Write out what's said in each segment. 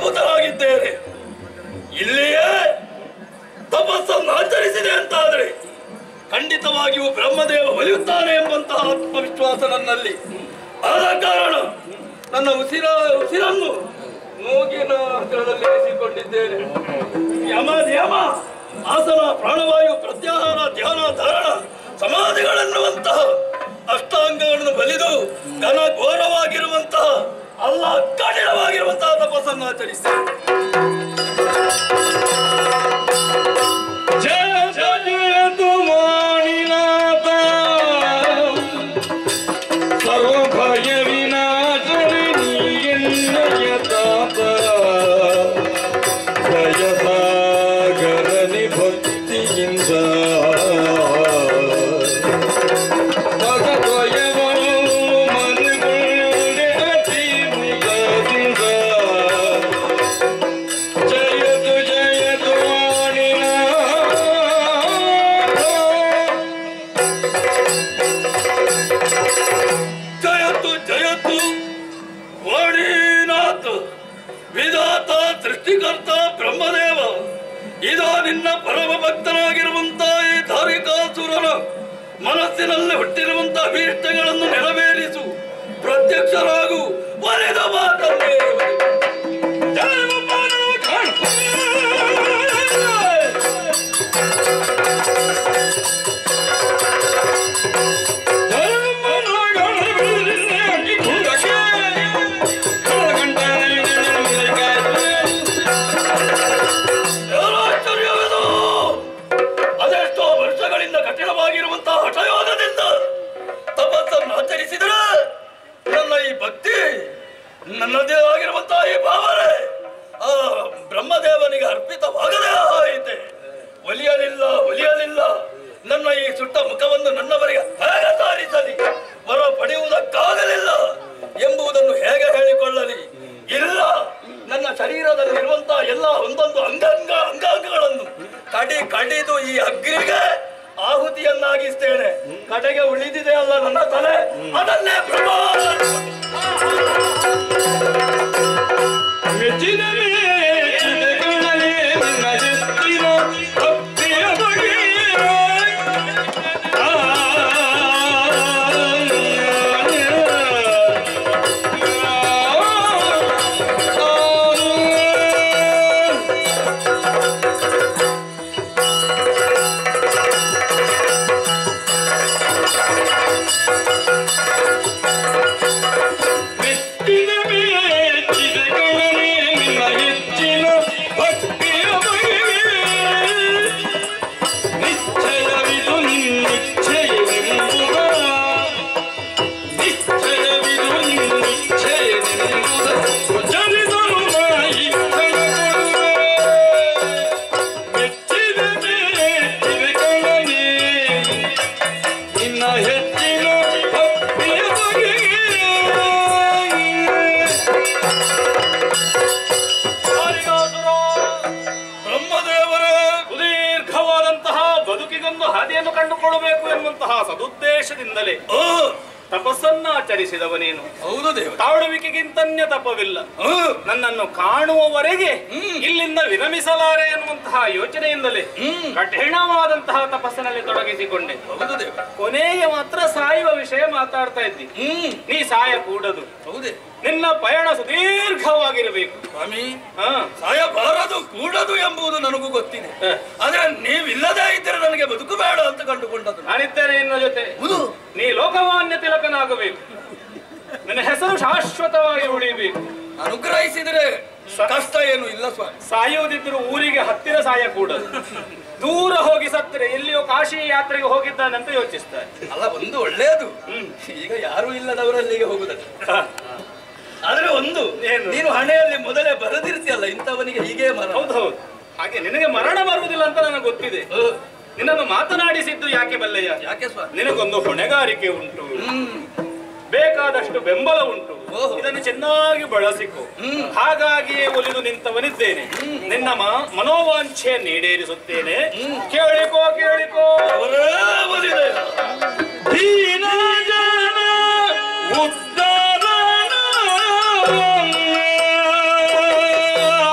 ಕಾರಣಭೂತರಾಗಿದ್ದೇನೆ ಇಲ್ಲಿಯೇ ತಪಸ್ಸನ್ನು ಆಚರಿಸಿದೆ ಅಂತಾದರೆ ಖಂಡಿತವಾಗಿಯೂ ಬ್ರಹ್ಮದೇವ ಒಲಿಯುತ್ತಾನೆ ಎಂಬಂತಹ ಆತ್ಮವಿಶ್ವಾಸ ನನ್ನಲ್ಲಿ ಆದ ಕಾರಣ ನನ್ನ ಉಸಿರ ಉಸಿರನ್ನು ಮೂಗಿನ ಹತ್ತಿರದಲ್ಲಿ ಇರಿಸಿಕೊಂಡಿದ್ದೇನೆ ಯಮ ನಿಯಮ ಆಸನ ಪ್ರಾಣವಾಯು ಪ್ರತ್ಯಾಹಾರ ಧ್ಯಾನ ಧಾರಣ ಸಮಾಧಿಗಳೆನ್ನುವಂತಹ ಅಷ್ಟಾಂಗಗಳನ್ನು ಬಲಿದು ಘನ ಘೋರವಾಗಿರುವಂತಹ ಅಲ್ಲ ಕಠಿಣವಾಗಿರುವಂತಹ ತಪಸ್ಸನ್ನು ಆಚರಿಸ್ತೇನೆ ಜಯ ಜಯತು ಮಾಣಿನಾಥ ಸರ್ವ ಭಯ ವಿನಾಶರಿ ನೀಯನ್ನಯ ತಾತ ಜಯ ಸಾಗರನಿ ಭಕ್ತಿಯಿಂದ ಪದದ್ವಯವನ್ನು ಮನಗುಳ್ಳೆ ಅತಿ ಮುದದಿಂದ ಜಯತು ಜಯತು ವಾಣಿನಾಥ ಜಯತು ಜಯತು ವಾಣಿನಾಥ ವಿಧಾತ ಸೃಷ್ಟಿಕರ್ತ ಬ್ರಹ್ಮದೇವ ಇದ ನಿನ್ನ ಪರಮ ಭಕ್ತನಾಗಿರುವಂತಹ ಈ ಧಾರಿಕಾಸುರನ ಮನಸ್ಸಿನಲ್ಲಿ ಹುಟ್ಟಿರುವಂತ ಅಭೀಷ್ಟಗಳನ್ನು ನೆರವೇರಿಸು ಪ್ರತ್ಯಕ್ಷರಾಗು ಒಲಿದ ಮಾತನ್ನೇ ಜಯಮಪ್ಪನು ಕಾಣು. ಜಯಮಪ್ಪನು ಕಾಣು. ಅಕ್ಕಿ ಕುಂಡಕ್ಕೆ. ಕಳಗಂಟನಲ್ಲಿ ನಿನ್ನನ್ನು ಏನು ಆಶ್ಚರ್ಯವಿದು ಅದೆಷ್ಟೋ ವರ್ಷಗಳಿಂದ ಕಠಿಣವಾಗಿರುವಂತಹ ಹಠಯೋಗದಿಂದ ತಪಸ್ಸನ್ನು ಆಚರಿಸಿದರೆ ನನ್ನ ಈ ಭಕ್ತಿ ನನ್ನದೇ ಆಗಿರುವಂತಹ ಈ ಭಾವನೆ ಆ ಬ್ರಹ್ಮದೇವನಿಗೆ ಅರ್ಪಿತವಾಗದೇ ಆಯಿತೆ ಒಲಿಯಲಿಲ್ಲ ಒಲಿಯಲಿಲ್ಲ ನನ್ನ ಈ ಸುಟ್ಟ ಮುಖವನ್ನು ನನ್ನವರಿಗೆ ಹೇಗೆ ಸಾರಿಸಲಿ ವರ ಪಡೆಯುವುದಕ್ಕಾಗಲಿಲ್ಲ ಎಂಬುದನ್ನು ಹೇಗೆ ಹೇಳಿಕೊಳ್ಳಲಿ ಇಲ್ಲ ನನ್ನ ಶರೀರದಲ್ಲಿರುವಂತಹ ಎಲ್ಲ ಒಂದೊಂದು ಅಂಗಾಂಗ ಅಂಗಾಂಗಗಳನ್ನು ಕಡಿ ಕಡಿದು ಈ ಅಗ್ನಿಗೆ ಆಹುತಿಯನ್ನಾಗಿಸ್ತೇನೆ ಕಡೆಗೆ ಉಳಿದಿದೆ ಅಲ್ಲ ನನ್ನ ತಲೆ ಅದನ್ನೇ ಪ್ರಮಾಣ ಮೆಚ್ಚಿದ ಮೇಚಿದಗಳೇ ನಿನ್ನ ಎತ್ತಿನ ಭಕ್ತಿಯ ಬಗೆ. ಆ, ಮೆಚ್ಚಿದ ಮೇಚಿದಗಳೇ ನಿನ್ನ ಹೆಚ್ಚಿನ ಭಕ್ತಿಯ ಬಗೆ. ನಿಶ್ಚಯವಿದು ನಿಶ್ಚಯವೆಂಬುದ ನಿಶ್ಚಯವಿದು ನಿಶ್ಚಯವೆಂಬುದ ಪ್ರಚರಿಸಲು ನಾಯಿಕ್ಕನಗೊಳ್ಳುವೆ. ಮೆಚ್ಚಿದ ಮೇಚಿದಗಳೇ ನಿನ್ನ ಹೆಚ್ಚಿನ ಭಕ್ತಿಯ ಬಗೆ. ಬ್ರಹ್ಮದೇವರೇ ಸುದೀರ್ಘವಾದಂತಹ ಬದುಕಿಗೊಂದು ಹಾದಿಯನ್ನು ಕಂಡುಕೊಳ್ಳಬೇಕು ಎನ್ನುವಂತಹ ಸದುದ್ದೇಶದಿಂದಲೇ ಓ ತಪಸ್ಸನ್ನ ಆಚರಿಸಿದವನೇನು ಹೌದು ದೇವ ತಾಳುವಿಕೆಗಿಂತನ್ಯ ತಪವಿಲ್ಲ ನನ್ನನ್ನು ಕಾಣುವವರೆಗೆ ಇಲ್ಲಿಂದ ವಿರಮಿಸಲಾರೆ ಎನ್ನುವಂತಹ ಯೋಚನೆಯಿಂದಲೇ ಕಠಿಣವಾದಂತಹ ತಪಸ್ಸಿನಲ್ಲಿ ತೊಡಗಿಸಿಕೊಂಡೆ ಹೌದು ದೇವ ಕೊನೆಗೆ ಮಾತ್ರ ಸಾಯುವ ವಿಷಯ ಮಾತಾಡ್ತಾ ಇದ್ದಿ ಹ್ಮ್ ನೀ ಸಾಯ ಕೂಡದು ಹೌದೇ ನಿನ್ನ ಪಯಣ ಸುದೀರ್ಘವಾಗಿರಬೇಕು ಸ್ವಾಮಿ ಹಾ ಸಾಯಬಾರದು ಕೂಡದು ಎಂಬುದು ನನಗೂ ಗೊತ್ತಿದೆ ಹ. ಆದ್ರೆ ನೀವಿಲ್ಲದೆ ಇದ್ದರೆ ನನಗೆ ಬದುಕು ಬೇಡ ಅಂತ ಕಂಡುಕೊಂಡದ್ದು ನಾನಿದ್ದೇನೆ ನಿನ್ನ ಜೊತೆ ಹೌದು ನೀ ಲೋಕಮಾನ್ಯ ತಿಲಕನಾಗಬೇಕು ನಿನ್ನ ಹೆಸರು ಶಾಶ್ವತವಾಗಿ ಉಳಿಬೇಕು ಅನುಗ್ರಹಿಸಿದರೆ ಕಷ್ಟ ಏನು ಇಲ್ಲ ಸ್ವಾಮಿ ಸಾಯುವುದಿದ್ರು ಊರಿಗೆ ಹತ್ತಿರ ಸಾಯ ಕೂಡ ದೂರ ಹೋಗಿ ಸತ್ತರೆ ಎಲ್ಲಿಯೋ ಕಾಶಿ ಯಾತ್ರೆಗೆ ಹೋಗಿದ್ದಾನಂತ ಯೋಚಿಸ್ತಾರೆ ಅಲ್ಲ ಒಂದು ಒಳ್ಳೆಯದು ಹ್ಮ್. ಈಗ ಯಾರು ಇಲ್ಲದವರಲ್ಲಿಗೆ ಹೋಗುದಲ್ಲ ಹ. ಆದ್ರೆ ಒಂದು ಏನು? ನೀನು ಹಣೆಯಲ್ಲಿ ಮೊದಲೇ ಬರೆದಿರ್ತೀಯಲ್ಲ ಇಂಥವನಿಗೆ ಹೀಗೆ ಮರ ಹೌದು ಹೌದು ಹಾಗೆ ನಿನಗೆ ಮರಣ ಬರುವುದಿಲ್ಲ ಅಂತ ನನಗೆ ಗೊತ್ತಿದೆ ಹ. ನಿನ್ನನ್ನು ಮಾತನಾಡಿಸಿದ್ದು ಯಾಕೆ ಬಲ್ಲೆಯ ಯಾಕೆ ಸ್ವಾಮಿ ನಿನಗೊಂದು ಹೊಣೆಗಾರಿಕೆ ಉಂಟು ಹ್ಮ್ ಬೇಕಾದಷ್ಟು ಬೆಂಬಲ ಉಂಟು ಓಹೋ. ಇದನ್ನು ಚೆನ್ನಾಗಿ ಬಳಸಿಕೊ ಹ್ಮ್. ಹಾಗಾಗಿಯೇ ಒಲಿದು ನಿಂತವನಿದ್ದೇನೆ ನಿನ್ನ ಮ- ಮನೋವಾಂಛೆಯನ್ನು ಈಡೇರಿಸುತ್ತೇನೆ ಕೇಳಿಕೋ ಕೇಳಿಕೋ ಅವರೇ ಒಲಿದೆ ದೀನ ಜನ ಉದ್ಧಾರಣ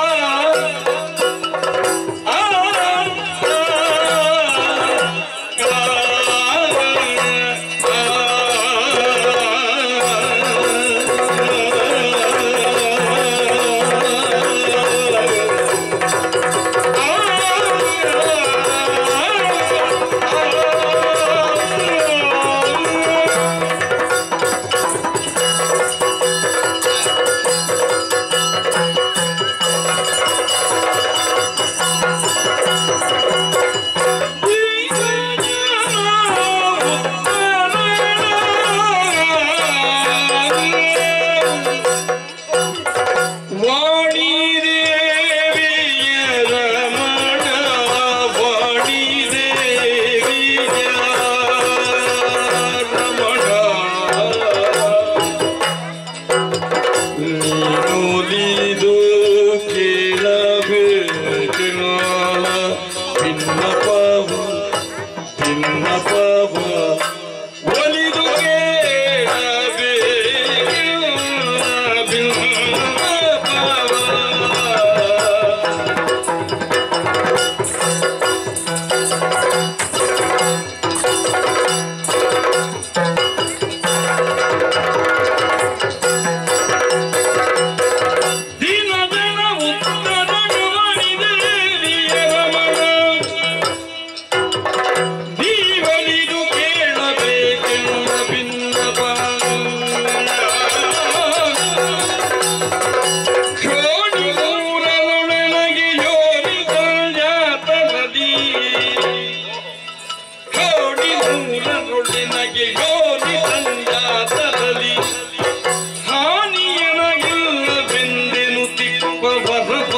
ತಿಪ್ಪವರಪ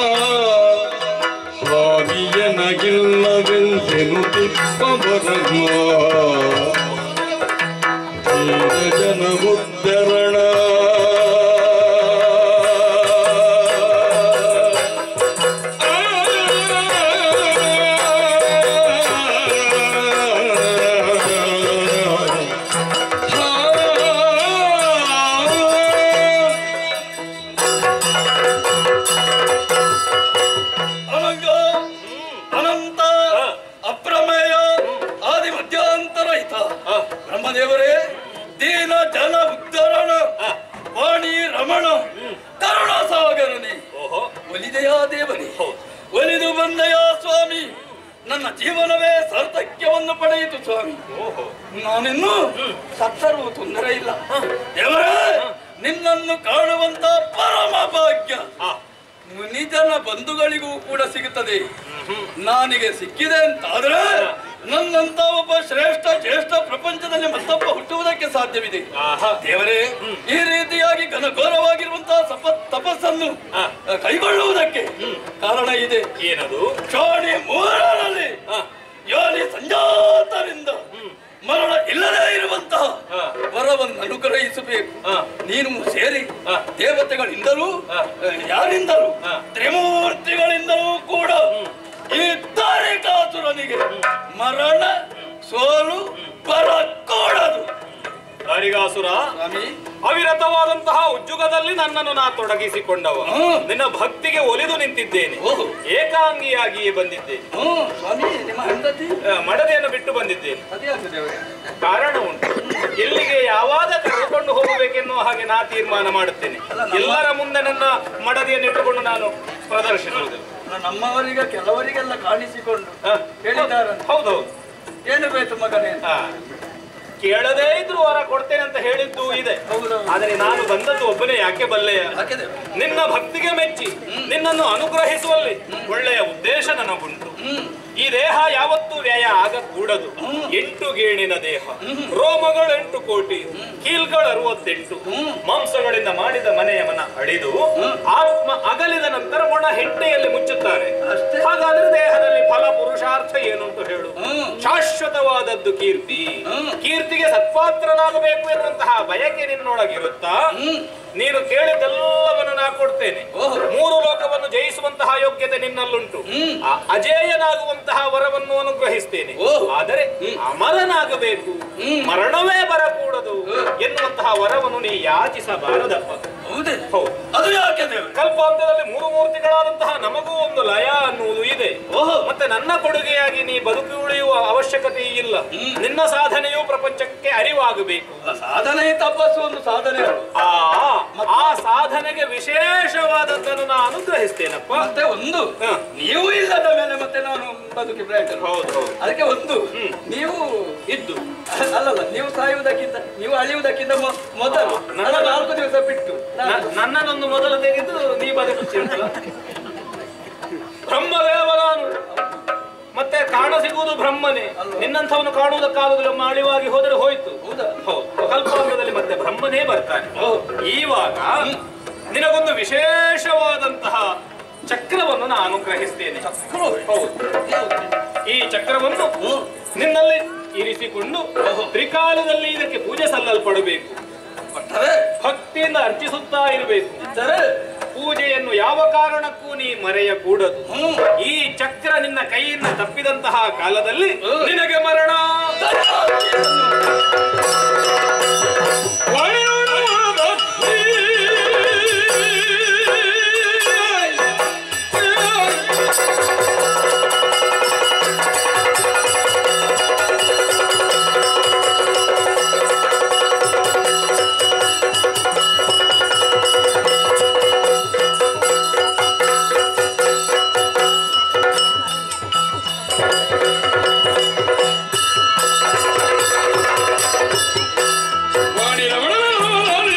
ಹಾವಿಯನಗಿಲ್ಲವೆಂದೆನು ತಿಪ್ಪವರಪ ಧೀರ ಜನ ಉದ್ಧರಣ ಅನಂಗ ಅನಂತ ಅಪ್ರಮೇಯ ಆದಿ ಮಧ್ಯಾಂತರಹಿತ ಬ್ರಹ್ಮದೇವರೇ ದೀನ ಜನ ಉದ್ಧರಣ ವಾಣಿ ರಮಣ ಕರುಣ ಸಾಗರನೆ ಒಲಿದೆಯಾ ದೇವನೇ ಒಲಿದು ಬಂದೆಯ ಸ್ವಾಮಿ ನನ್ನ ಜೀವನವೇ ಸಾರ್ಥಕ್ಯವನ್ನು ಪಡೆಯಿತು ಸ್ವಾಮಿ ನಾನಿನ್ನು ಸತ್ತರೂ ತೊಂದರೆ ಇಲ್ಲ ದೇವರೇ ನಿನ್ನನ್ನು ಕಾಣುವಂತ ಪರಮ ಭಾಗ್ಯ ಮುನಿಜನ ಬಂಧುಗಳಿಗೂ ಕೂಡ ಸಿಗುತ್ತದೆ ನಾನಿಗೆ ಸಿಕ್ಕಿದೆ ಅಂತಾದ್ರೆ ನನ್ನಂತ ಒಬ್ಬ ಶ್ರೇಷ್ಠ ಜ್ಯೇಷ್ಠ ಪ್ರಪಂಚದಲ್ಲಿ ಮತ್ತೊಬ್ಬ ಹುಟ್ಟುವುದಕ್ಕೆ ಸಾಧ್ಯವಿದೆ ದೇವರೇ ಈ ರೀತಿಯಾಗಿ ಘನಘೋರವಾಗಿರುವಂತಹ ಸಪ ತಪಸ್ಸನ್ನು ಕೈಗೊಳ್ಳುವುದಕ್ಕೆ ಕಾರಣ ಇದೆ ಏನದು ಕ್ಷೋಣಿ ಮೂರರಲ್ಲಿ ಯೋನಿ ಸಂಜಾತರಿಂದ ಮರಣ ಇಲ್ಲದೇ ಇರುವಂತಹ ವರವನ್ನು ಅನುಗ್ರಹಿಸಬೇಕು ನೀನು ಸೇರಿ ದೇವತೆಗಳಿಂದಲೂ ಯಾರಿಂದಲೂ ತ್ರಿಮೂರ್ತಿಗಳಿಂದಲೂ ಕೂಡ ಈ ತಾರಿಕಾಸುರನಿಗೆ ಮರಣ ಸೋಲು ಬರಕೂಡದು ಹರಿಗಾಸುರ ಸ್ವಾಮಿ ಅವಿರತವಾದಂತಹ ಉದ್ಯೋಗದಲ್ಲಿ ನನ್ನನ್ನು ನಾ ತೊಡಗಿಸಿಕೊಂಡವ ಹ್ಮ್. ನಿನ್ನ ಭಕ್ತಿಗೆ ಒಲಿದು ನಿಂತಿದ್ದೇನೆ ಓಹೋ. ಏಕಾಂಗಿಯಾಗಿಯೇ ಬಂದಿದ್ದೇನೆ ಹ್ಮ್ ಸ್ವಾಮಿ ನಿಮ್ಮ ಹೆಂಡತಿ ಆ, ಮಡದಿಯನ್ನು ಬಿಟ್ಟು ಬಂದಿದ್ದೇನೆ ಅದ್ಯಾಕೆ ದೇವರೇ ಕಾರಣ ಉಂಟು ಎಲ್ಲಿಗೆ ಯಾವಾಗ ಕರೆದುಕೊಂಡು ಹೋಗಬೇಕೆನ್ನುವ ಹಾಗೆ ನಾ ತೀರ್ಮಾನ ಮಾಡುತ್ತೇನೆ ಅಲ್ಲ, ನಮ್ಮ- ಎಲ್ಲರ ಮುಂದೆ ನನ್ನ ಮಡದಿಯನ್ನು ಇಟ್ಟುಕೊಂಡು ನಾನು ಪ್ರದರ್ಶಿಸುವುದಿಲ್ಲ ನಮ್ಮವರಿಗೆ ಕೆಲವರಿಗೆಲ್ಲ ಕಾಣಿಸಿಕೊಂಡು ಹ? ಹೇಳಿದ್ದಾರಂತೆ ಹೌದೌದು ಏನು ಬೇಕು ಮಗನೇ ಆ, ಕೇಳದೇ ಇದ್ರು ವರ ಕೊಡ್ತೇನೆ ಅಂತ ಹೇಳಿದ್ದು ಇದೆ ಹೌದೌದು. ಆದರೆ ನಾನು ಬಂದದ್ದು ಒಬ್ಬನೇ ಯಾಕೆ ಬಲ್ಲೆಯ ಯಾಕೆ ದೇವ್ರೆ? ನಿನ್ನ ಭಕ್ತಿಗೆ ಮೆಚ್ಚಿ ನಿನ್ನನ್ನು ಅನುಗ್ರಹಿಸುವಲ್ಲಿ ಒಳ್ಳೆಯ ಉದ್ದೇಶ ನನಗುಂಟು ಈ ದೇಹ ಯಾವತ್ತೂ ವ್ಯಯ ಆಗಕೂಡದು ಎಂಟು ಗೇಣಿನ ದೇಹ ರೋಮಗಳು ಎಂಟು ಕೋಟಿ ಕೀಲ್ಗಳು ಅರವತ್ತೆಂಟು ಮಾಂಸಗಳಿಂದ ಮಾಡಿದ ಮನೆಯ ಮನ ಅಡಿದು ಆತ್ಮ ಅಗಲಿದ ನಂತರ ಒಣ ಹೆಂಟೆಯಲ್ಲಿ ಮುಚ್ಚುತ್ತಾರೆ ಅಷ್ಟೇ. ಹಾಗಾದ್ರೆ ದೇಹದಲ್ಲಿ ಫಲ ಪುರುಷಾರ್ಥ ಏನಂತ ಹೇಳು ಹ್ಮ್. ಶಾಶ್ವತವಾದದ್ದು ಕೀರ್ತಿ ಹ್ಮ್. ಕೀರ್ತಿಗೆ ಸತ್ಪಾತ್ರನಾಗಬೇಕು ಎನ್ನುವಂತಹ ಬಯಕೆ ನಿನ್ನೊಳಗಿರುತ್ತಾ ನೀನು ಕೇಳಿದ್ದೆಲ್ಲವನ್ನು ನಾ ಕೊಡ್ತೇನೆ ಓಹೋ. ಮೂರು ಲೋಕವನ್ನು ಜಯಿಸುವಂತಹ ಯೋಗ್ಯತೆ ನಿನ್ನಲ್ಲುಂಟು ಆ ಅಜೇಯನಾಗುವಂತಹ ವರವನ್ನು ಅನುಗ್ರಹಿಸ್ತೇನೆ ಓಹೋ. ಆದರೆ ಅಮರನಾಗಬೇಕು ಮರಣವೇ ಬರಕೂಡದು ಎನ್ನುವಂತಹ ವರವನ್ನು ನೀ ಯಾಚಿಸಬಾರದಪ್ಪ ಹೌದೇ ಹೌದು ಅದು ಯಾಕೆ ದೇವ್ರೆ? ಕಲ್ಪಾಂತದಲ್ಲಿ ಮೂರು ಮೂರ್ತಿಗಳಾದಂತಹ ನಮಗೂ ಒಂದು ಲಯ ಅನ್ನುವುದು ಇದೆ ಓಹೋ. ಮತ್ತೆ ನನ್ನ ಕೊಡುಗೆಯಾಗಿ ನೀ ಬದುಕಿ ಉಳಿಯುವ ಅವಶ್ಯಕತೆ ಇಲ್ಲ ನಿನ್ನ ಸಾಧನೆಯು ಪ್ರಪಂಚಕ್ಕೆ ಅರಿವಾಗಬೇಕು ಆ ಸಾಧನೆ ತಪಸ್ಸು ಒಂದು ಸಾಧನೆ ಅಲ್ಲ. ಆ ಆ ಸಾಧನೆಗೆ ವಿಶೇಷವಾದದ್ದನ್ನು ನಾನು ಅನುಗ್ರಹಿಸ್ತೇನಪ್ಪ ಮತ್ತೆ ಒಂದು ಹ. ನೀವು ಇಲ್ಲದ ಮೇಲೆ ಮತ್ತೆ ನಾನು ಬದುಕಿ ಪ್ರಯತ್ನ ಹೌದು ಹೌದು ಅದಕ್ಕೆ ಒಂದು ನೀವು ಇದ್ದು ಅಲ್ಲಲ್ಲ ನೀವು ಸಾಯುವುದಕ್ಕಿಂತ ನೀವು ಅಳಿಯುವುದಕ್ಕಿಂತ ಮೊ- ಮೊದಲು ನನ್ನ ನಾಲ್ಕು ದಿವಸ ಬಿಟ್ಟು ನಾನು- ನ- ನನ್ನನ್ನೊಂದು ಮೊದಲು ತೆಗೆದು ನೀ ಬದುಕುತ್ತೀಯಲ್ಲ ಬ್ರಹ್ಮದೇವ ನಾನು ಮತ್ತೆ ಕಾಣ ಸಿಗುವುದು ಬ್ರಹ್ಮನೇ ನಿನ್ನಂಥವನು ಕಾಣುವುದಕ್ಕಾಗುದಿಲ್ಲ ಮಾಳಿವಾಗಿ ಹೋದರೆ ಹೋಯ್ತು ಹೌದಾ ಹೌದು ಕಲ್ಪಾಂಗದಲ್ಲಿ ಮತ್ತೆ ಬ್ರಹ್ಮನೇ ಬರ್ತಾನೆ ಈವಾಗ ನಿನಗೊಂದು ವಿಶೇಷವಾದಂತಹ ಚಕ್ರವನ್ನು ನಾನು ಅನುಗ್ರಹಿಸ್ತೇನೆ ಹೌದು ಈ ಚಕ್ರವನ್ನು ನಿನ್ನಲ್ಲಿ ಇರಿಸಿಕೊಂಡು ತ್ರಿಕಾಲದಲ್ಲಿ ಇದಕ್ಕೆ ಪೂಜೆ ಸಲ್ಲಲ್ಪಡಬೇಕು ಕೊಟ್ಟರೆ ಭಕ್ತಿಯಿಂದ ಅರ್ಚಿಸುತ್ತಾ ಇರಬೇಕು ಇದ್ದರೆ ಪೂಜೆಯನ್ನು ಯಾವ ಕಾರಣಕ್ಕೂ ನೀ ಮರೆಯಕೂಡದು ಹ್ಮ್. ಈ ಚಕ್ರ ನಿನ್ನ ಕೈಯಿಂದ ತಪ್ಪಿದಂತಹ ಕಾಲದಲ್ಲಿ ನಿನಗೆ ಮರಣ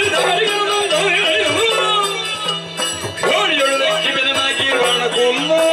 ಗೋಳಿಯೊಳಗೆ ಕಿವಿದನಾಗಿ ರಾಣ ಕೊಲ್ಲ